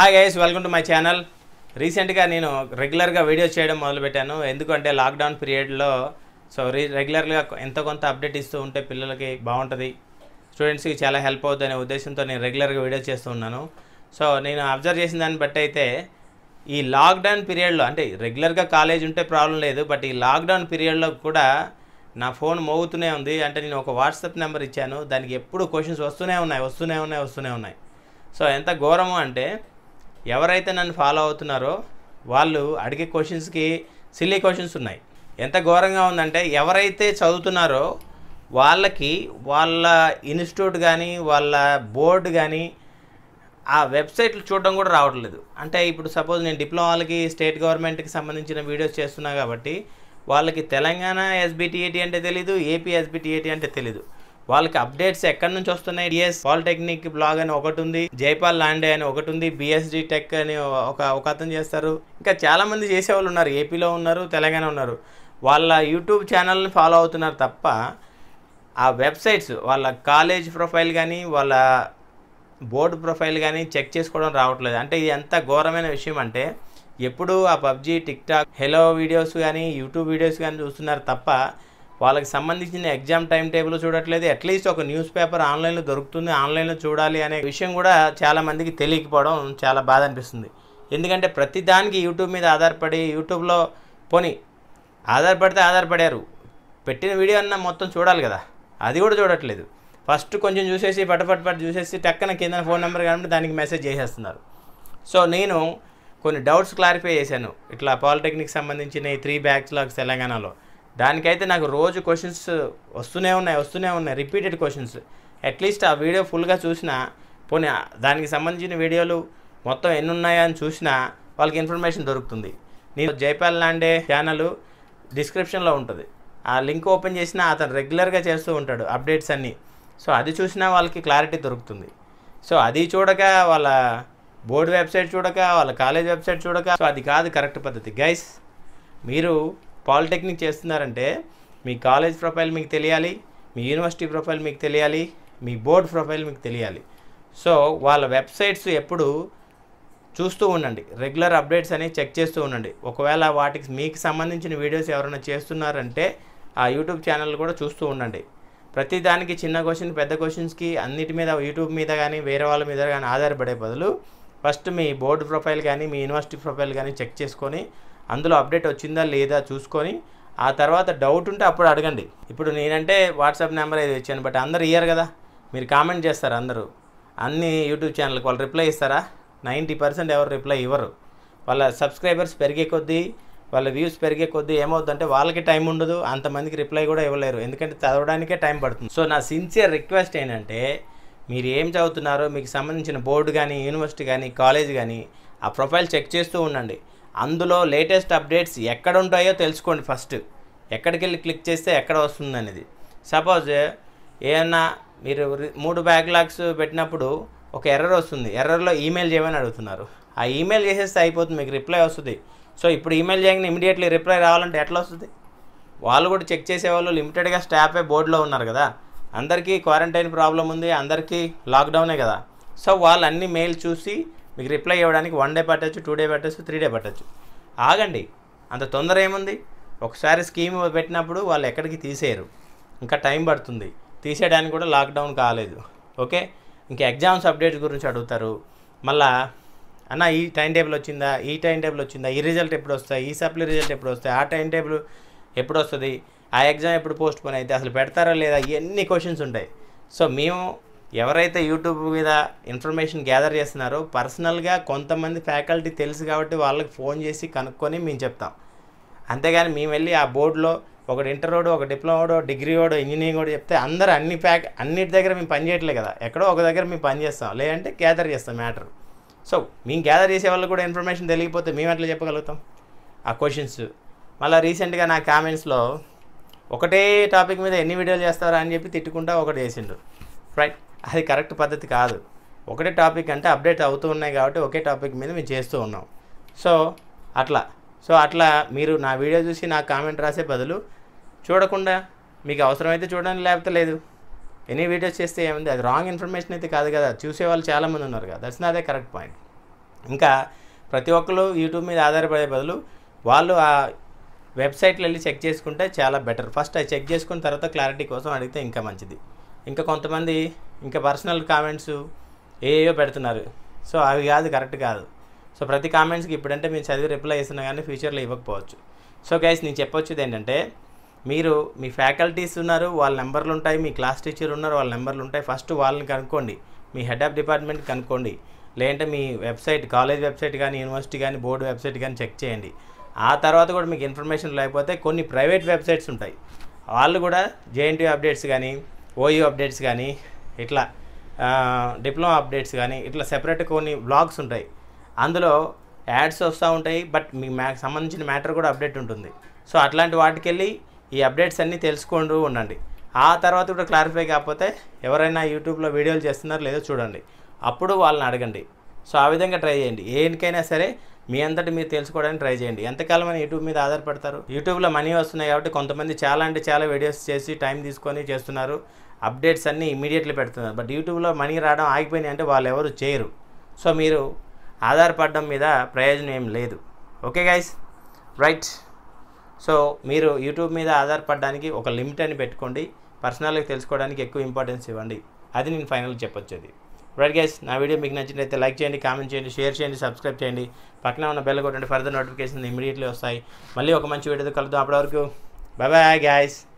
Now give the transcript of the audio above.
hi guys welcome to my channel రీసెంట్గా నేను రెగ్యులర్గా వీడియోస్ చేయడం మొదలుపెట్టాను ఎందుకంటే లాక్డౌన్ పీరియడ్లో సో రీ రెగ్యులర్గా ఎంత కొంత అప్డేట్ ఇస్తూ ఉంటే పిల్లలకి బాగుంటుంది స్టూడెంట్స్కి చాలా హెల్ప్ అవుతుంది అనే ఉద్దేశంతో నేను రెగ్యులర్గా వీడియోస్ చేస్తూ ఉన్నాను సో నేను అబ్జర్వ్ చేసిన దాన్ని బట్టి అయితే ఈ లాక్డౌన్ పీరియడ్లో అంటే రెగ్యులర్గా కాలేజ్ ఉంటే ప్రాబ్లం లేదు బట్ ఈ లాక్డౌన్ పీరియడ్లో కూడా నా ఫోన్ మోగుతూనే ఉంది అంటే నేను ఒక వాట్సాప్ నెంబర్ ఇచ్చాను దానికి ఎప్పుడు క్వశ్చన్స్ వస్తూనే ఉన్నాయి వస్తూనే ఉన్నాయి వస్తూనే ఉన్నాయి సో ఎంత ఘోరము అంటే ఎవరైతే నన్ను ఫాలో అవుతున్నారో వాళ్ళు అడిగే క్వశ్చన్స్కి సిల్లీ క్వశ్చన్స్ ఉన్నాయి ఎంత ఘోరంగా ఉందంటే ఎవరైతే చదువుతున్నారో వాళ్ళకి వాళ్ళ ఇన్స్టిట్యూట్ కానీ వాళ్ళ బోర్డు కానీ ఆ వెబ్సైట్లు చూడడం కూడా రావట్లేదు అంటే ఇప్పుడు సపోజ్ నేను డిప్లొమాలకి స్టేట్ గవర్నమెంట్కి సంబంధించిన వీడియోస్ చేస్తున్నా కాబట్టి వాళ్ళకి తెలంగాణ ఎస్బిటిఏటి అంటే తెలీదు ఏపీ ఎస్బిటిఏటి అంటే తెలీదు వాళ్ళకి అప్డేట్స్ ఎక్కడి నుంచి వస్తున్నాయి డిఎస్ పాలిటెక్నిక్ బ్లాగ్ అని ఒకటి ఉంది జైపాల్ లాండే అని ఒకటి ఉంది బిఎస్డి టెక్ అని ఒక ఒక అతను చేస్తారు ఇంకా చాలా మంది చేసేవాళ్ళు ఉన్నారు ఏపీలో ఉన్నారు తెలంగాణ ఉన్నారు వాళ్ళ యూట్యూబ్ ఛానల్ని ఫాలో అవుతున్నారు తప్ప ఆ వెబ్సైట్స్ వాళ్ళ కాలేజ్ ప్రొఫైల్ కానీ వాళ్ళ బోర్డు ప్రొఫైల్ కానీ చెక్ చేసుకోవడం రావట్లేదు అంటే ఇది ఎంత ఘోరమైన విషయం అంటే ఎప్పుడు ఆ PUBG TikTok hello videos కానీ యూట్యూబ్ వీడియోస్ కానీ చూస్తున్నారు తప్ప వాళ్ళకి సంబంధించిన ఎగ్జామ్ టైం టేబుల్ చూడట్లేదు అట్లీస్ట్ ఒక న్యూస్ పేపర్ ఆన్లైన్లో దొరుకుతుంది ఆన్లైన్లో చూడాలి అనే విషయం కూడా చాలా మందికి తెలియకపోవడం చాలా బాధ అనిపిస్తుంది ఎందుకంటే ప్రతి దానికి యూట్యూబ్ మీద ఆధారపడి యూట్యూబ్లో పోనీ ఆధారపడితే ఆధారపడారు పెట్టిన వీడియో అన్న మొత్తం చూడాలి కదా అది కూడా చూడట్లేదు ఫస్ట్ కొంచెం చూసేసి పటపట్ పట్ చూసేసి టక్కన కింద ఫోన్ నెంబర్ కాబట్టి దానికి మెసేజ్ చేసేస్తున్నారు సో నేను కొన్ని డౌట్స్ క్లారిఫై చేశాను ఇట్లా పాలిటెక్నిక్ సంబంధించిన ఈ త్రీ బ్యాక్లాగ్స్ తెలంగాణలో దానికైతే నాకు రోజు క్వశ్చన్స్ వస్తూనే ఉన్నాయి వస్తూనే ఉన్నాయి రిపీటెడ్ క్వశ్చన్స్ అట్లీస్ట్ ఆ వీడియో ఫుల్గా చూసినా పోనీ దానికి సంబంధించిన వీడియోలు మొత్తం ఎన్ని ఉన్నాయా అని చూసినా వాళ్ళకి ఇన్ఫర్మేషన్ దొరుకుతుంది నేను జైపాల్ లాండే ఛానల్ డిస్క్రిప్షన్లో ఉంటుంది ఆ లింక్ ఓపెన్ చేసినా అతను రెగ్యులర్గా చేస్తూ ఉంటాడు అప్డేట్స్ అన్నీ సో అది చూసినా వాళ్ళకి క్లారిటీ దొరుకుతుంది సో అది చూడక వాళ్ళ బోర్డు వెబ్సైట్ చూడక వాళ్ళ కాలేజ్ వెబ్సైట్ చూడక సో అది కాదు కరెక్ట్ పద్ధతి గైస్ మీరు పాలిటెక్నిక్ చేస్తున్నారంటే మీ కాలేజ్ ప్రొఫైల్ మీకు తెలియాలి మీ యూనివర్సిటీ ప్రొఫైల్ మీకు తెలియాలి మీ బోర్డ్ ప్రొఫైల్ మీకు తెలియాలి సో వాళ్ళ వెబ్సైట్స్ ఎప్పుడు చూస్తూ ఉండండి రెగ్యులర్ అప్డేట్స్ అనేవి చెక్ చేస్తూ ఉండండి ఒకవేళ వాటికి మీకు సంబంధించిన వీడియోస్ ఎవరైనా చేస్తున్నారంటే ఆ యూట్యూబ్ ఛానల్ కూడా చూస్తూ ఉండండి ప్రతి దానికి చిన్న క్వశ్చన్ పెద్ద క్వశ్చన్స్కి అన్నిటి మీద యూట్యూబ్ మీద కానీ వేరే వాళ్ళ మీద కానీ ఆధారపడే బదులు ఫస్ట్ మీ బోర్డు ప్రొఫైల్ కానీ మీ యూనివర్సిటీ ప్రొఫైల్ కానీ చెక్ చేసుకొని అందులో అప్డేట్ వచ్చిందా లేదా చూసుకొని ఆ తర్వాత డౌట్ ఉంటే అప్పుడు అడగండి ఇప్పుడు నేనంటే వాట్సాప్ నెంబర్ ఏది ఇచ్చాను బట్ అందరు ఇయ్యరు కదా మీరు కామెంట్ చేస్తారు అందరూ అన్ని యూట్యూబ్ ఛానల్కి వాళ్ళు రిప్లై ఇస్తారా నైంటీ పర్సెంట్ ఎవరు రిప్లై ఇవ్వరు వాళ్ళ సబ్స్క్రైబర్స్ పెరిగే కొద్దీ వాళ్ళ వ్యూస్ పెరిగే కొద్దీ ఏమవుతుందంటే వాళ్ళకి టైం ఉండదు అంతమందికి రిప్లై కూడా ఇవ్వలేరు ఎందుకంటే చదవడానికే టైం పడుతుంది సో నా సిన్సియర్ రిక్వెస్ట్ ఏంటంటే మీరు ఏం చదువుతున్నారో మీకు సంబంధించిన బోర్డు కానీ యూనివర్సిటీ కానీ కాలేజ్ కానీ ఆ ప్రొఫైల్ చెక్ చేస్తూ ఉండండి అందులో లేటెస్ట్ అప్డేట్స్ ఎక్కడ ఉంటాయో తెలుసుకోండి ఫస్ట్ ఎక్కడికి వెళ్ళి క్లిక్ చేస్తే ఎక్కడ వస్తుంది అనేది సపోజ్ ఏమన్నా మీరు రి- మూడు బ్యాక్లాగ్స్ పెట్టినప్పుడు ఒక ఎర్రర్ వస్తుంది ఎర్రర్లో ఈమెయిల్ చేయమని అడుగుతున్నారు ఆ ఈమెయిల్ చేసేస్తే అయిపోతుంది మీకు రిప్లై వస్తుంది సో ఇప్పుడు ఈమెయిల్ చేయగానే ఇమీడియట్లీ రిప్లై రావాలంటే ఎట్లా వస్తుంది వాళ్ళు కూడా చెక్ చేసేవాళ్ళు లిమిటెడ్గా స్టాఫే బోర్డులో ఉన్నారు కదా అందరికీ క్వారంటైన్ ప్రాబ్లం ఉంది అందరికీ లాక్డౌనే కదా సో వాళ్ళు అన్ని మెయిల్ చూసి మీకు రిప్లై ఇవ్వడానికి వన్ డే పట్టచ్చు టూ డే పట్టచ్చు త్రీ డే పట్టచ్చు ఆగండి అంత తొందర ఏముంది ఒకసారి స్కీమ్ పెట్టినప్పుడు వాళ్ళు ఎక్కడికి తీసేయరు ఇంకా టైం పడుతుంది తీసేయడానికి కూడా లాక్డౌన్ కాలేదు ఓకే ఇంకా ఎగ్జామ్స్ అప్డేట్స్ గురించి అడుగుతారు మళ్ళా అన్న ఈ టైం టేబుల్ వచ్చిందా ఈ టైం టేబుల్ వచ్చిందా ఈ రిజల్ట్ ఎప్పుడు వస్తాయి ఈ సప్లీ రిజల్ట్ ఎప్పుడు వస్తాయి ఆ టైం టేబుల్ ఎప్పుడు వస్తుంది ఆ ఎగ్జామ్ ఎప్పుడు పోస్ట్ పోన్ అయితే అసలు పెడతారా లేదా ఇవన్నీ క్వశ్చన్స్ ఉంటాయి సో మేము ఎవరైతే యూట్యూబ్ మీద ఇన్ఫర్మేషన్ గ్యాదర్ చేస్తున్నారో పర్సనల్గా కొంతమంది ఫ్యాకల్టీ తెలుసు కాబట్టి వాళ్ళకి ఫోన్ చేసి కనుక్కొని మేము చెప్తాం అంతేగాని మేము వెళ్ళి ఆ బోర్డులో ఒకటి ఇంటరోడు ఒక డిప్లొమాడో డిగ్రీ వాడు ఇంజనీరింగ్ కూడా చెప్తే అందరూ అన్ని ప్యాక్ అన్నిటి దగ్గర మేము పని చేయట్లేదు కదా ఎక్కడో ఒక దగ్గర మేము పని చేస్తాం లేదంటే గ్యాదర్ చేస్తాం మ్యాటర్ సో మేము గ్యాదర్ చేసే వాళ్ళకి కూడా ఇన్ఫర్మేషన్ తెలియకపోతే మేము ఎట్లా చెప్పగలుగుతాం ఆ క్వశ్చన్స్ మళ్ళీ రీసెంట్గా నా కామెంట్స్లో ఒకటే టాపిక్ మీద ఎన్ని వీడియోలు చేస్తారా అని చెప్పి తిట్టుకుంటా ఒకటి చేసిండు రైట్ అది కరెక్ట్ పద్ధతి కాదు ఒకటే టాపిక్ అంటే అప్డేట్ అవుతూ ఉన్నాయి కాబట్టి ఒకే టాపిక్ మీద మేము చేస్తూ ఉన్నాం సో అట్లా సో అట్లా మీరు నా వీడియో చూసి నా కామెంట్ రాసే బదులు చూడకుండా మీకు అవసరమైతే చూడండి లేకపోతే లేదు ఎనీ వీడియోస్ చేస్తే ఏముంది అది రాంగ్ ఇన్ఫర్మేషన్ అయితే కాదు కదా చూసే వాళ్ళు చాలామంది ఉన్నారు కదా దట్స్ నాదే కరెక్ట్ పాయింట్ ఇంకా ప్రతి ఒక్కరు యూట్యూబ్ మీద ఆధారపడే బదులు వాళ్ళు ఆ వెబ్సైట్లో వెళ్ళి చెక్ చేసుకుంటే చాలా బెటర్ ఫస్ట్ అది చెక్ చేసుకున్న తర్వాత క్లారిటీ కోసం అడిగితే ఇంకా మంచిది ఇంకా కొంతమంది ఇంకా పర్సనల్ కామెంట్స్ ఏయో పెడుతున్నారు సో అవి కాదు కరెక్ట్ కాదు సో ప్రతి కామెంట్స్కి ఇప్పుడంటే మీరు చదివి రిప్లై ఇస్తున్నా కానీ ఫ్యూచర్లో ఇవ్వకపోవచ్చు సో గైస్ నేను చెప్పొచ్చేది ఏంటంటే మీరు మీ ఫ్యాకల్టీస్ ఉన్నారు వాళ్ళ నెంబర్లు ఉంటాయి మీ క్లాస్ టీచర్ ఉన్నారు వాళ్ళ నెంబర్లు ఉంటాయి ఫస్ట్ వాళ్ళని కనుక్కోండి మీ హెడ్ ఆఫ్ డిపార్ట్మెంట్ కనుక్కోండి లేదంటే మీ వెబ్సైట్ కాలేజ్ వెబ్సైట్ కానీ యూనివర్సిటీ కానీ బోర్డు వెబ్సైట్ కానీ చెక్ చేయండి ఆ తర్వాత కూడా మీకు ఇన్ఫర్మేషన్ లేకపోతే కొన్ని ప్రైవేట్ వెబ్సైట్స్ ఉంటాయి వాళ్ళు కూడా జేఎన్టీ అప్డేట్స్ కానీ ఓయూ అప్డేట్స్ కానీ ఇట్లా డిప్లొమా అప్డేట్స్ కానీ ఇట్లా సెపరేట్ కొన్ని బ్లాగ్స్ ఉంటాయి అందులో యాడ్స్ వస్తూ ఉంటాయి బట్ మీ మ్యా సంబంధించిన మ్యాటర్ కూడా అప్డేట్ ఉంటుంది సో అట్లాంటి వాటికి వెళ్ళి ఈ అప్డేట్స్ అన్నీ తెలుసుకుంటూ ఉండండి ఆ తర్వాత కూడా క్లారిఫై కాకపోతే ఎవరైనా యూట్యూబ్లో వీడియోలు చేస్తున్నారో లేదో చూడండి అప్పుడు వాళ్ళని అడగండి సో ఆ విధంగా ట్రై చేయండి ఏనికైనా సరే మీ అంతటి మీరు తెలుసుకోవడానికి ట్రై చేయండి ఎంతకాలం అని యూట్యూబ్ మీద ఆధారపడతారు యూట్యూబ్లో మనీ వస్తున్నాయి కాబట్టి కొంతమంది చాలా అంటే చాలా వీడియోస్ చేసి టైం తీసుకొని చేస్తున్నారు అప్డేట్స్ అన్నీ ఇమీడియట్లీ పెడుతున్నారు బట్ యూట్యూబ్లో మనీ రావడం ఆగిపోయినాయి అంటే వాళ్ళు ఎవరు చేయరు సో మీరు ఆధారపడడం మీద ప్రయోజనం ఏం లేదు ఓకే గైస్ రైట్ సో మీరు యూట్యూబ్ మీద ఆధారపడడానికి ఒక లిమిట్ అని పెట్టుకోండి పర్సనల్గా తెలుసుకోవడానికి ఎక్కువ ఇంపార్టెన్స్ ఇవ్వండి అది నేను ఫైనల్ చెప్పొచ్చేది రైట్ గైస్ నా వీడియో మీకు నచ్చినట్లయితే లైక్ చేయండి కామెంట్ చేయండి షేర్ చేయండి సబ్స్క్రైబ్ చేయండి పక్కన ఉన్న బెల్ కొట్టండి ఫర్దర్ నోటిఫికేషన్ ఇమీడియట్లీ వస్తాయి మళ్ళీ ఒక మంచి వీడియోతో కలుద్దాం అప్పటివరకు బాయ్ బాయ్ గైస్